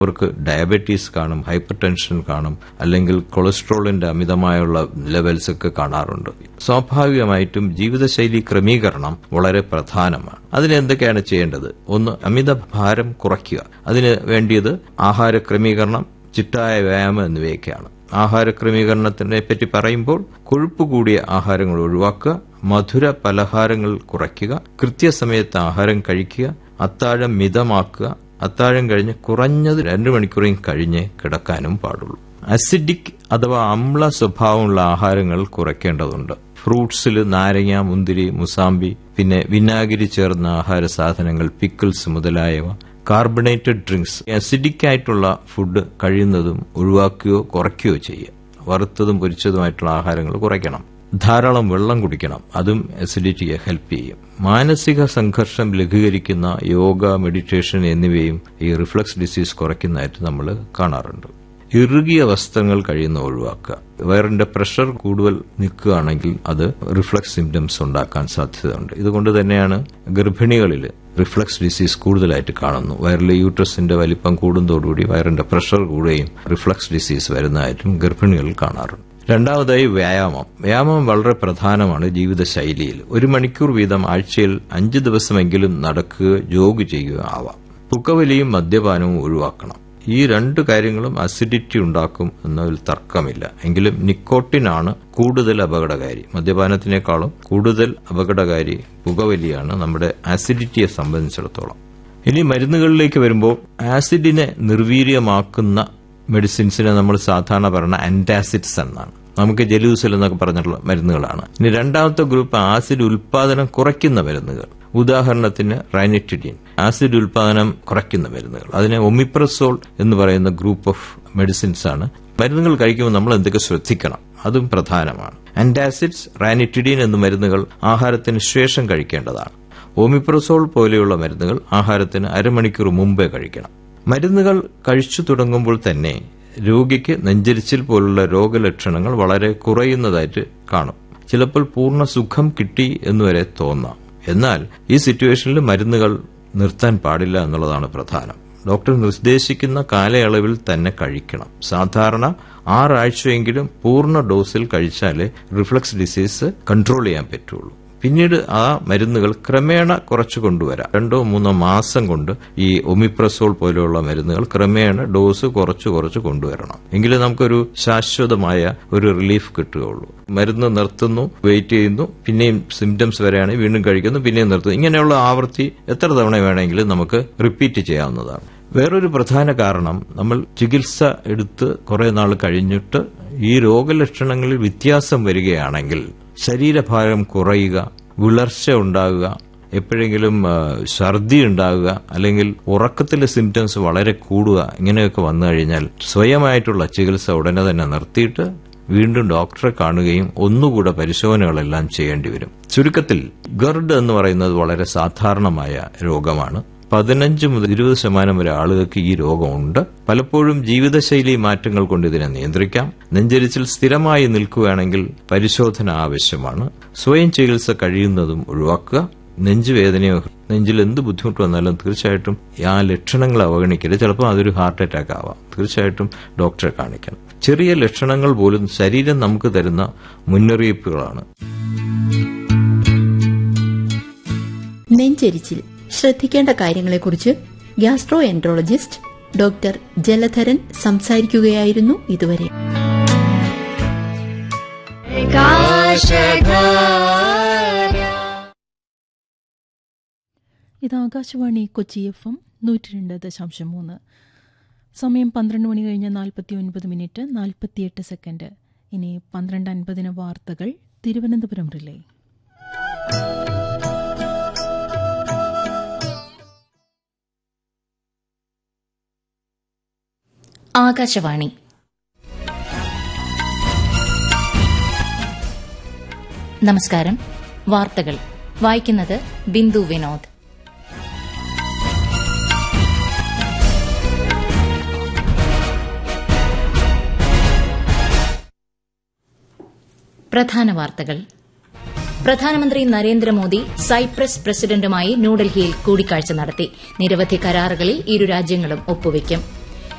അവർക്ക് ഡയബറ്റീസ് കാണും hyper tension കാണും അല്ലെങ്കിൽ കൊളസ്ട്രോളിന്റെ അമിതമായുള്ള ലെവൽസ് ഒക്കെ കാണാറുണ്ട് സ്വാഭാവികമായിട്ടും ജീവിതശൈലി ക്രമീകരണം വളരെ പ്രധാനമാണ് അതിന് എന്തൊക്കെയാണ് ചെയ്യേണ്ടത് ഒന്ന് അമിത ഭാരം കുറയ്ക്കുക അതിന് വേണ്ടിയത് ആഹാര ക്രമീകരണം ചിട്ടായ വ്യായാമം എന്നിവയൊക്കെയാണ് ആഹാര ക്രമീകരണത്തിനെ പറ്റി പറയുമ്പോൾ കൊഴുപ്പ് കൂടിയ ആഹാരങ്ങൾ ഒഴിവാക്കുക മധുര പലഹാരങ്ങൾ കുറയ്ക്കുക കൃത്യസമയത്ത് ആഹാരം കഴിക്കുക അത്താഴം മിതമാക്കുക അത്താഴം കഴിഞ്ഞ് കുറഞ്ഞത് രണ്ടു മണിക്കൂറും കഴിഞ്ഞ് കിടക്കാനും പാടുള്ളൂ അസിഡിക് അഥവാ അമ്ല സ്വഭാവമുള്ള ആഹാരങ്ങൾ കുറയ്ക്കേണ്ടതുണ്ട് ഫ്രൂട്ട്സിൽ നാരങ്ങ മുന്തിരി മുസാമ്പി പിന്നെ വിനാഗിരി ചേർന്ന ആഹാര സാധനങ്ങൾ പിക്കിൾസ് മുതലായവ കാർബണേറ്റഡ് ഡ്രിങ്ക്സ് അസിഡിക് ആയിട്ടുള്ള ഫുഡ് കഴിയുന്നതും ഒഴിവാക്കുകയോ കുറയ്ക്കുകയോ ചെയ്യുക വറുത്തതും പൊരിച്ചതുമായിട്ടുള്ള ആഹാരങ്ങൾ കുറയ്ക്കണം ധാരാളം വെള്ളം കുടിക്കണം അതും അസിഡിറ്റിയെ ഹെൽപ്പ് ചെയ്യും മാനസിക സംഘർഷം ലഘൂകരിക്കുന്ന യോഗ മെഡിറ്റേഷൻ എന്നിവയും ഈ റിഫ്ലക്സ് ഡിസീസ് കുറയ്ക്കുന്നതായിട്ട് നമ്മൾ കാണാറുണ്ട് ഇറുകിയ വസ്ത്രങ്ങൾ കഴിയുന്ന ഒഴിവാക്കുക വയറിന്റെ പ്രഷർ കൂടുതൽ നിൽക്കുകയാണെങ്കിൽ അത് റിഫ്ലക്സ് സിംറ്റംസ് ഉണ്ടാക്കാൻ സാധ്യതയുണ്ട് ഇതുകൊണ്ട് തന്നെയാണ് ഗർഭിണികളിൽ റിഫ്ലക്സ് ഡിസീസ് കൂടുതലായിട്ട് കാണുന്നു വയറിലെ യൂട്രസിന്റെ വലിപ്പം കൂടുന്നതോടുകൂടി വയറിന്റെ പ്രഷർ കൂടുകയും റിഫ്ലക്സ് ഡിസീസ് വരുന്നതായിട്ടും ഗർഭിണികളിൽ കാണാറുണ്ട് രണ്ടാമതായി വ്യായാമം വ്യായാമം വളരെ പ്രധാനമാണ് ജീവിതശൈലിയിൽ ഒരു മണിക്കൂർ വീതം ആഴ്ചയിൽ അഞ്ച് ദിവസമെങ്കിലും നടക്കുക ജോഗ് ചെയ്യുക ആവാം പുകവലിയും മദ്യപാനവും ഒഴിവാക്കണം ഈ രണ്ട് കാര്യങ്ങളും അസിഡിറ്റി ഉണ്ടാക്കും എന്നതിൽ തർക്കമില്ല എങ്കിലും നിക്കോട്ടിനാണ് കൂടുതൽ അപകടകാരി മദ്യപാനത്തിനേക്കാളും കൂടുതൽ അപകടകാരി പുകവലിയാണ് നമ്മുടെ ആസിഡിറ്റിയെ സംബന്ധിച്ചിടത്തോളം ഇനി മരുന്നുകളിലേക്ക് വരുമ്പോൾ ആസിഡിനെ നിർവീര്യമാക്കുന്ന മെഡിസിൻസിനെ നമ്മൾ സാധാരണ പറയുന്ന ആന്റാസിഡ്സ് എന്നാണ് നമുക്ക് ജലൂസൽ എന്നൊക്കെ പറഞ്ഞിട്ടുള്ള മരുന്നുകളാണ് ഇനി രണ്ടാമത്തെ ഗ്രൂപ്പ് ആസിഡ് ഉൽപാദനം കുറയ്ക്കുന്ന മരുന്നുകൾ ഉദാഹരണത്തിന് റൈനിറ്റിഡിൻ ആസിഡ് ഉൽപാദനം കുറയ്ക്കുന്ന മരുന്നുകൾ അതിനെ ഒമിപ്രസോൾ എന്ന് പറയുന്ന ഗ്രൂപ്പ് ഓഫ് മെഡിസിൻസ് ആണ് മരുന്നുകൾ കഴിക്കുമ്പോൾ നമ്മൾ എന്തൊക്കെ ശ്രദ്ധിക്കണം അതും പ്രധാനമാണ് ആന്റാസിഡ്സ് റാനിറ്റിഡിൻ എന്ന മരുന്നുകൾ ആഹാരത്തിന് ശേഷം കഴിക്കേണ്ടതാണ് ഒമിപ്രസോൾ പോലെയുള്ള മരുന്നുകൾ ആഹാരത്തിന് അരമണിക്കൂർ മുമ്പേ കഴിക്കണം മരുന്നുകൾ കഴിച്ചു തുടങ്ങുമ്പോൾ തന്നെ രോഗിക്ക് നെഞ്ചരിച്ചിൽ പോലുള്ള രോഗലക്ഷണങ്ങൾ വളരെ കുറയുന്നതായിട്ട് കാണും ചിലപ്പോൾ പൂർണ്ണ സുഖം കിട്ടി എന്നുവരെ തോന്നാം എന്നാൽ ഈ സിറ്റുവേഷനിൽ മരുന്നുകൾ നിർത്താൻ പാടില്ല എന്നുള്ളതാണ് പ്രധാനം ഡോക്ടർ നിർദ്ദേശിക്കുന്ന കാലയളവിൽ തന്നെ കഴിക്കണം സാധാരണ ആറാഴ്ചയെങ്കിലും പൂർണ്ണ ഡോസിൽ കഴിച്ചാലേ റിഫ്ലക്സ് ഡിസീസ് കൺട്രോൾ ചെയ്യാൻ പറ്റുള്ളൂ പിന്നീട് ആ മരുന്നുകൾ ക്രമേണ കുറച്ചു കൊണ്ടുവരാം രണ്ടോ മൂന്നോ മാസം കൊണ്ട് ഈ ഒമിപ്രസോൾ പോലെയുള്ള മരുന്നുകൾ ക്രമേണ ഡോസ് കുറച്ച് കുറച്ച് കൊണ്ടുവരണം എങ്കിലേ നമുക്കൊരു ശാശ്വതമായ ഒരു റിലീഫ് കിട്ടുകയുള്ളൂ മരുന്ന് നിർത്തുന്നു വെയിറ്റ് ചെയ്യുന്നു പിന്നെയും സിംറ്റംസ് വരെയാണെങ്കിൽ വീണ്ടും കഴിക്കുന്നു പിന്നെയും നിർത്തുന്നു ഇങ്ങനെയുള്ള ആവൃത്തി എത്ര തവണ വേണമെങ്കിലും നമുക്ക് റിപ്പീറ്റ് ചെയ്യാവുന്നതാണ് വേറൊരു പ്രധാന കാരണം നമ്മൾ ചികിത്സ എടുത്ത് കുറെ നാൾ കഴിഞ്ഞിട്ട് ഈ രോഗലക്ഷണങ്ങളിൽ വ്യത്യാസം വരികയാണെങ്കിൽ ശരീരഭാരം കുറയുക വിളർച്ച ഉണ്ടാകുക എപ്പോഴെങ്കിലും ഛർദി ഉണ്ടാകുക അല്ലെങ്കിൽ ഉറക്കത്തിലെ സിംറ്റംസ് വളരെ കൂടുക ഇങ്ങനെയൊക്കെ വന്നു കഴിഞ്ഞാൽ സ്വയമായിട്ടുള്ള ചികിത്സ ഉടനെ തന്നെ നിർത്തിയിട്ട് വീണ്ടും ഡോക്ടറെ കാണുകയും ഒന്നുകൂടെ പരിശോധനകളെല്ലാം ചെയ്യേണ്ടി വരും ചുരുക്കത്തിൽ ഗർഡ് എന്ന് പറയുന്നത് വളരെ സാധാരണമായ രോഗമാണ് പതിനഞ്ച് മുതൽ ഇരുപത് ശതമാനം വരെ ആളുകൾക്ക് ഈ രോഗമുണ്ട് പലപ്പോഴും ജീവിതശൈലി മാറ്റങ്ങൾ കൊണ്ട് ഇതിനെ നിയന്ത്രിക്കാം നെഞ്ചരിച്ചിൽ സ്ഥിരമായി നിൽക്കുകയാണെങ്കിൽ പരിശോധന ആവശ്യമാണ് സ്വയം ചികിത്സ കഴിയുന്നതും ഒഴിവാക്കുക നെഞ്ചുവേദനയോ നെഞ്ചിൽ എന്ത് ബുദ്ധിമുട്ട് വന്നാലും തീർച്ചയായിട്ടും ആ ലക്ഷണങ്ങൾ അവഗണിക്കരുത് ചിലപ്പോൾ അതൊരു ഹാർട്ട് അറ്റാക്ക് ആവാം തീർച്ചയായിട്ടും ഡോക്ടറെ കാണിക്കണം ചെറിയ ലക്ഷണങ്ങൾ പോലും ശരീരം നമുക്ക് തരുന്ന മുന്നറിയിപ്പുകളാണ് നെഞ്ചരിച്ചിൽ ശ്രദ്ധിക്കേണ്ട കാര്യങ്ങളെക്കുറിച്ച് ഗ്യാസ്ട്രോ എൻട്രോളജിസ്റ്റ് ഡോക്ടർ ജലധരൻ സംസാരിക്കുകയായിരുന്നു ഇതുവരെ ഇത് ആകാശവാണി കൊച്ചി എഫ് എം നൂറ്റി രണ്ട് ദശാംശം മൂന്ന് സമയം പന്ത്രണ്ട് മണി കഴിഞ്ഞ് നാൽപ്പത്തി ഒൻപത് മിനിറ്റ് നാൽപ്പത്തിയെട്ട് സെക്കൻഡ് ഇനി പന്ത്രണ്ട് അൻപതിന് വാർത്തകൾ തിരുവനന്തപുരം റിലേ ആകാശവാണി നമസ്കാരം വാർത്തകൾ വായിക്കുന്നത് ബിന്ദു വിനോദ് പ്രധാന വാർത്തകൾ പ്രധാനമന്ത്രി നരേന്ദ്രമോദി സൈപ്രസ് പ്രസിഡന്റുമായി ന്യൂഡൽഹിയിൽ കൂടിക്കാഴ്ച നടത്തി നിരവധി കരാറുകളിൽ ഇരു രാജ്യങ്ങളും ഒപ്പുവയ്ക്കും